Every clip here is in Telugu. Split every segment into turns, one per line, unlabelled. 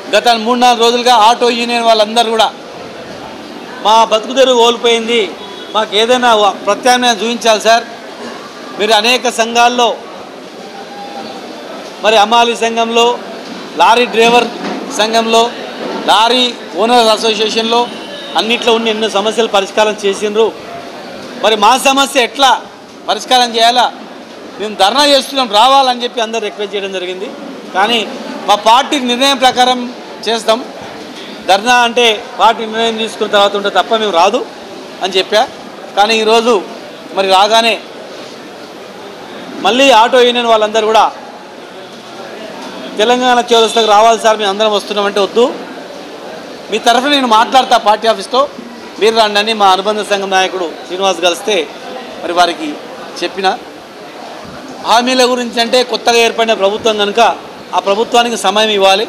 గత మూడు నాలుగు రోజులుగా ఆటో యూనియన్ వాళ్ళందరూ కూడా మా బతుకు తెరువు కోల్పోయింది మాకు ఏదైనా వ- ప్రత్యామ్నాయం చూపించాలి సార్ మీరు అనేక సంఘాల్లో మరి అమాలి సంఘంలో లారీ డ్రైవర్ సంఘంలో లారీ ఓనర్స్ అసోసియేషన్లో అన్నిట్లో ఉన్న ఎన్నో సమస్యలు పరిష్కారం చేసిండ్రు మరి మా సమస్య ఎట్లా పరిష్కారం చేయాలా మేము ధర్నా చేస్తున్నాం రావాలని చెప్పి అందరు రిక్వెస్ట్ చేయడం జరిగింది కానీ మా పార్టీ నిర్ణయం ప్రకారం చేస్తాం ధర్నా అంటే పార్టీ నిర్ణయం తీసుకున్న తర్వాత ఉంటే తప్ప మేము రాదు అని చెప్పా కానీ ఈరోజు మరి రాగానే మళ్ళీ ఆటో యూనియన్ వాళ్ళందరూ కూడా తెలంగాణ చౌరస్తకు రావాలి సార్ మేము అందరం వస్తున్నామంటే వద్దు మీ తరఫున నేను మాట్లాడతా పార్టీ ఆఫీస్తో మీరు రండి అని మా అనుబంధ సంఘం నాయకుడు శ్రీనివాస్ కలిస్తే మరి వారికి చెప్పిన హామీల గురించి అంటే కొత్తగా ఏర్పడిన ప్రభుత్వం కనుక ఆ ప్రభుత్వానికి సమయం ఇవ్వాలి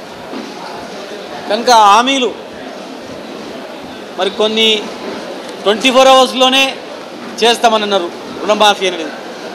కనుక ఆ హామీలు మరి కొన్ని ట్వంటీ ఫోర్ అవర్స్లోనే చేస్తామని అన్నారు రుణమాఫీ అనేది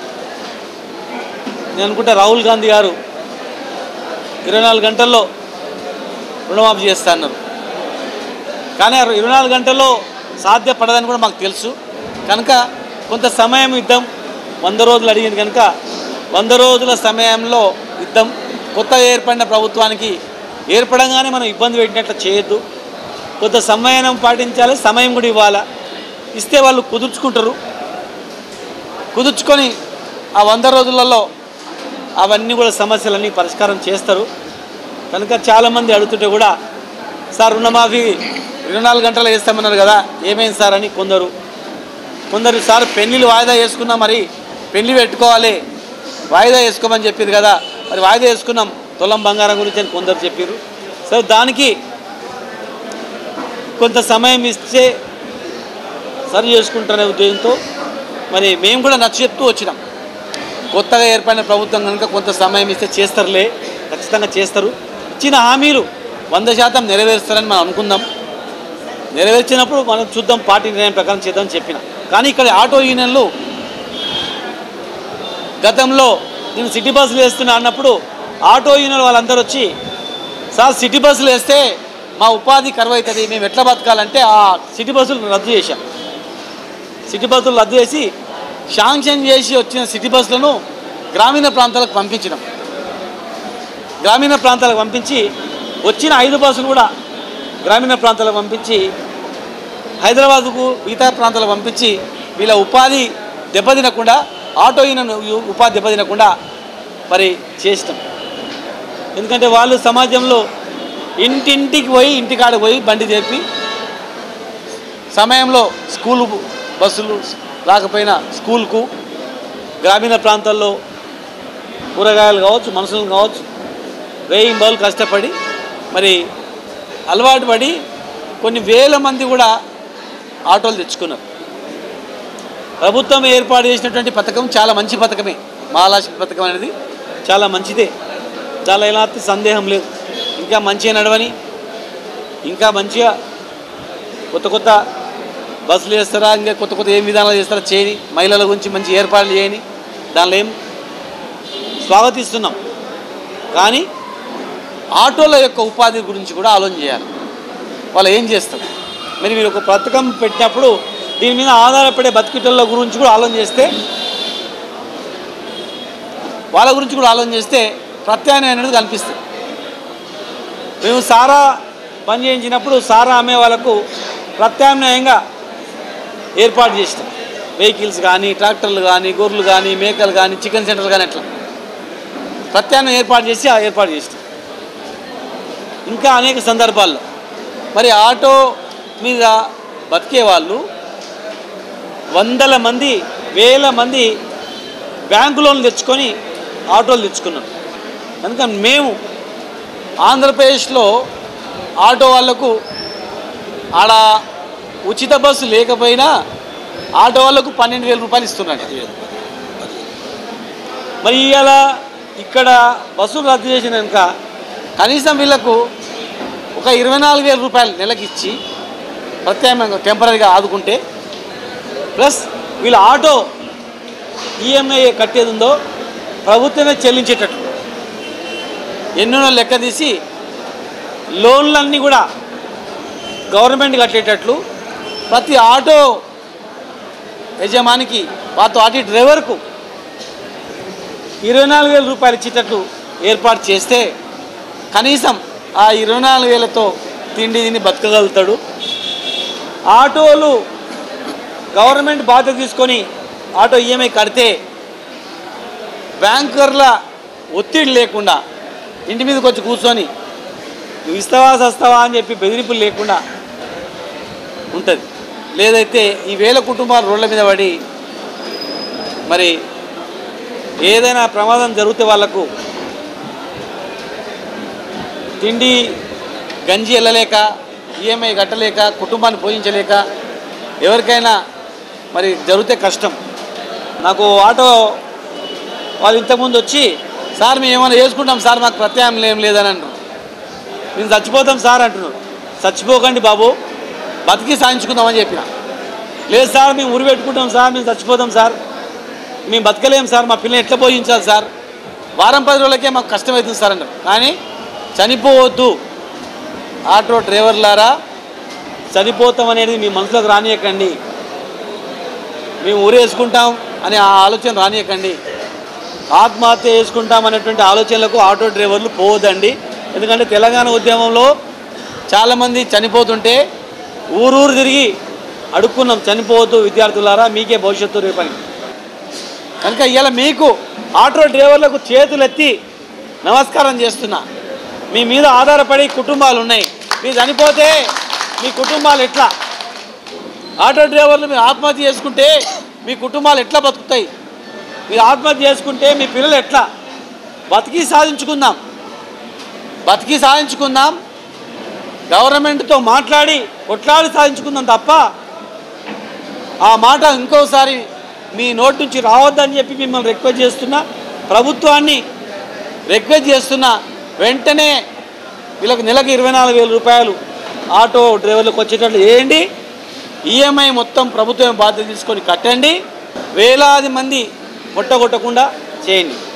నేను అనుకుంటా రాహుల్ గాంధీ గారు ఇరవై నాలుగు గంటల్లో రుణమాఫీ చేస్తా అన్నారు కానీ ఆ ఇరవై నాలుగు గంటల్లో సాధ్యపడదని కూడా మాకు తెలుసు కనుక కొంత సమయం ఇద్దాం వంద రోజులు అడిగింది కనుక వంద రోజుల సమయంలో ఇద్దాం కొత్తగా ఏర్పడిన ప్రభుత్వానికి ఏర్పడంగానే మనం ఇబ్బంది పెట్టినట్లు చేయొద్దు కొంత సమయం పాటించాలి సమయం కూడా ఇవ్వాలా ఇస్తే వాళ్ళు కుదుర్చుకుంటారు కుదుర్చుకొని ఆ వంద రోజులలో అవన్నీ కూడా సమస్యలన్నీ పరిష్కారం చేస్తారు కనుక చాలామంది అడుగుతుంటే కూడా సార్ రుణమాఫీ ఇరవై నాలుగు గంటలు వేస్తామన్నారు కదా ఏమైంది సార్ అని కొందరు కొందరు సార్ పెళ్ళిళ్ళు వాయిదా వేసుకున్నాం మరి పెళ్ళి పెట్టుకోవాలి వాయిదా వేసుకోమని చెప్పారు కదా మరి వాయిదా వేసుకున్నాం తులం బంగారం గురించి అని కొందరు చెప్పారు సో దానికి కొంత సమయం ఇస్తే సరి చేసుకుంటారనే ఉద్దేశంతో మరి మేము కూడా నచ్చ చెప్తూ వచ్చినాం కొత్తగా ఏర్పడిన ప్రభుత్వం కనుక కొంత సమయం ఇస్తే చేస్తారులే ఖచ్చితంగా చేస్తారు ఇచ్చిన హామీలు వంద శాతం నెరవేరుస్తారని మనం అనుకుందాం నెరవేర్చినప్పుడు మనం చూద్దాం పార్టీ నిర్ణయం ప్రకారం చేద్దామని చెప్పిన కానీ ఇక్కడ ఆటో యూనియన్లు గతంలో నేను సిటీ బస్సులు వేస్తున్నా అన్నప్పుడు ఆటో యూనియన్ వాళ్ళందరూ వచ్చి సార్ సిటీ బస్సులు వేస్తే మా ఉపాధి కరువు అవుతుంది మేము ఎట్లా బతకాలంటే ఆ సిటీ బస్సులు రద్దు చేశాం సిటీ బస్సులు రద్దు చేసి శాంక్షన్ చేసి వచ్చిన సిటీ బస్సులను గ్రామీణ ప్రాంతాలకు పంపించడం గ్రామీణ ప్రాంతాలకు పంపించి వచ్చిన ఐదు బస్సులు కూడా గ్రామీణ ప్రాంతాలకు పంపించి హైదరాబాదుకు మిగతా ప్రాంతాలకు పంపించి వీళ్ళ ఉపాధి దెబ్బతినకుండా ఆటో యూనియన్ యు- ఉపాధి దెబ్బతినకుండా మరి చేసినాం ఎందుకంటే వాళ్ళు సమాజంలో ఇంటింటికి పోయి ఇంటికాడికి పోయి బండి తెప్పి సమయంలో స్కూలు బస్సులు రాకపోయినా స్కూల్కు గ్రామీణ ప్రాంతాల్లో కూరగాయలు కావచ్చు మనుషులు కావచ్చు వేయి బౌలు కష్టపడి మరి అలవాటు పడి కొన్ని వేల మంది కూడా ఆటోలు తెచ్చుకున్నారు ప్రభుత్వం ఏర్పాటు చేసినటువంటి పథకం చాలా మంచి పథకమే మహాలక్ష్మి పథకం అనేది చాలా మంచిదే చాలా ఎలాంటి సందేహం లేదు ఇంకా మంచిగా నడవని ఇంకా మంచిగా కొత్త కొత్త బస్సులు చేస్తారా ఇంకా కొత్త కొత్త ఏం విధానాలు చేస్తారా చేయని మహిళల గురించి మంచి ఏర్పాట్లు చేయని దానిలో ఏం స్వాగతిస్తున్నాం కానీ ఆటోల యొక్క ఉపాధి గురించి కూడా ఆలోచన చేయాలి వాళ్ళు ఏం చేస్తారు మరి మీరు ఒక పథకం పెట్టినప్పుడు దీని మీద ఆధారపడే బతికిటోళ్ళ గురించి కూడా ఆలోచన చేస్తే వాళ్ళ గురించి కూడా ఆలోచన చేస్తే ప్రత్యామ్నాయం అనేది కనిపిస్తుంది మేము సారా పని చేయించినప్పుడు సారా అమ్మే వాళ్ళకు ప్రత్యామ్నాయంగా ఏర్పాటు చేసినాం వెహికల్స్ కానీ ట్రాక్టర్లు కానీ గొర్రెలు కానీ మేకలు కానీ చికెన్ సెంటర్లు కానీ అట్లా ప్రత్యామ్నాయం ఏర్పాటు చేసి ఆ ఏర్పాటు చేసినాం ఇంకా అనేక సందర్భాల్లో మరి ఆటో మీద బతికే వాళ్ళు వందల మంది వేల మంది బ్యాంకు లోన్లు తెచ్చుకొని ఆటోలు తెచ్చుకున్నాం కనుక మేము ఆంధ్రప్రదేశ్లో ఆటో వాళ్లకు ఆడ ఉచిత బస్సు లేకపోయినా ఆటో వాళ్ళకు పన్నెండు వేల రూపాయలు ఇస్తున్నాడు మరి ఇవాళ ఇక్కడ బస్సులు రద్దు చేసిన కనుక కనీసం వీళ్ళకు ఒక ఇరవై నాలుగు వేల రూపాయలు నెలకి ఇచ్చి ప్రత్యామ్నాయంగా టెంపరీగా ఆదుకుంటే ప్లస్ వీళ్ళ ఆటో ఈఎంఐ కట్టేది ఉందో ప్రభుత్వమే చెల్లించేటట్లు ఎన్నో లెక్క తీసి లోన్లన్నీ కూడా గవర్నమెంట్ కట్టేటట్లు ప్రతి ఆటో యజమానికి పాత ఆటో డ్రైవర్కు ఇరవై నాలుగు వేల రూపాయలు ఇచ్చేటట్లు ఏర్పాటు చేస్తే కనీసం ఆ ఇరవై నాలుగు వేలతో తిండి తిని బతకగలుగుతాడు ఆటోలు గవర్నమెంట్ బాధ్యత తీసుకొని ఆటో ఈఎంఐ కడితే బ్యాంకర్ల ఒత్తిడి లేకుండా ఇంటి మీదకి వచ్చి కూర్చొని నువ్వు ఇస్తావా సస్తావా అని చెప్పి బెదిరింపులు లేకుండా ఉంటుంది లేదైతే ఈ వేల కుటుంబాలు రోడ్ల మీద పడి మరి ఏదైనా ప్రమాదం జరిగితే వాళ్లకు తిండి గంజి వెళ్ళలేక ఈఎంఐ కట్టలేక కుటుంబాన్ని పోషించలేక ఎవరికైనా మరి జరిగితే కష్టం నాకు ఆటో వాళ్ళు ఇంతకుముందు వచ్చి సార్ మేము ఏమైనా చేసుకుంటాం సార్ మాకు ప్రత్యామ్నాయం ఏం లేదని అంటున్నారు మేము చచ్చిపోతాం సార్ అంటున్నారు చచ్చిపోకండి బాబు బతికి సాధించుకుందామని చెప్పిన లేదు సార్ మేము ఉరి పెట్టుకుంటాం సార్ మేము చచ్చిపోతాం సార్ మేము బతకలేం సార్ మా పిల్లలు ఎట్లా పోషించాలి సార్ వారం పది రోజులకే మాకు కష్టమవుతుంది సార్ అన్నారు కానీ చనిపోవద్దు ఆటో డ్రైవర్లారా చనిపోతాం అనేది మీ మనసులోకి రానియకండి మేము ఊరేసుకుంటాం అనే ఆ ఆలోచన రానియకండి ఆత్మహత్య చేసుకుంటాం అనేటువంటి ఆలోచనలకు ఆటో డ్రైవర్లు పోవద్దండి ఎందుకంటే తెలంగాణ ఉద్యమంలో చాలామంది చనిపోతుంటే ఊరూరు తిరిగి అడుక్కున్నాం చనిపోవద్దు విద్యార్థులారా మీకే భవిష్యత్తు రేపని కనుక ఇవాళ మీకు ఆటో డ్రైవర్లకు చేతులెత్తి నమస్కారం చేస్తున్నా మీ మీద ఆధారపడి కుటుంబాలు ఉన్నాయి మీరు చనిపోతే మీ కుటుంబాలు ఎట్లా ఆటో డ్రైవర్లు మీరు ఆత్మహత్య చేసుకుంటే మీ కుటుంబాలు ఎట్లా బతుకుతాయి మీరు ఆత్మహత్య చేసుకుంటే మీ పిల్లలు ఎట్లా బతికి సాధించుకుందాం బతికి సాధించుకుందాం గవర్నమెంట్తో మాట్లాడి కొట్లాడి సాధించుకుందాం తప్ప ఆ మాట ఇంకోసారి మీ నోటి నుంచి రావద్దని చెప్పి మిమ్మల్ని రిక్వెస్ట్ చేస్తున్నా ప్రభుత్వాన్ని రిక్వెస్ట్ చేస్తున్నా వెంటనే వీళ్ళకి నెలకు ఇరవై నాలుగు వేల రూపాయలు ఆటో డ్రైవర్లకు వచ్చేటట్లు చేయండి ఈఎంఐ మొత్తం ప్రభుత్వం బాధ్యత తీసుకొని కట్టండి వేలాది మంది పొట్టగొట్టకుండా చేయండి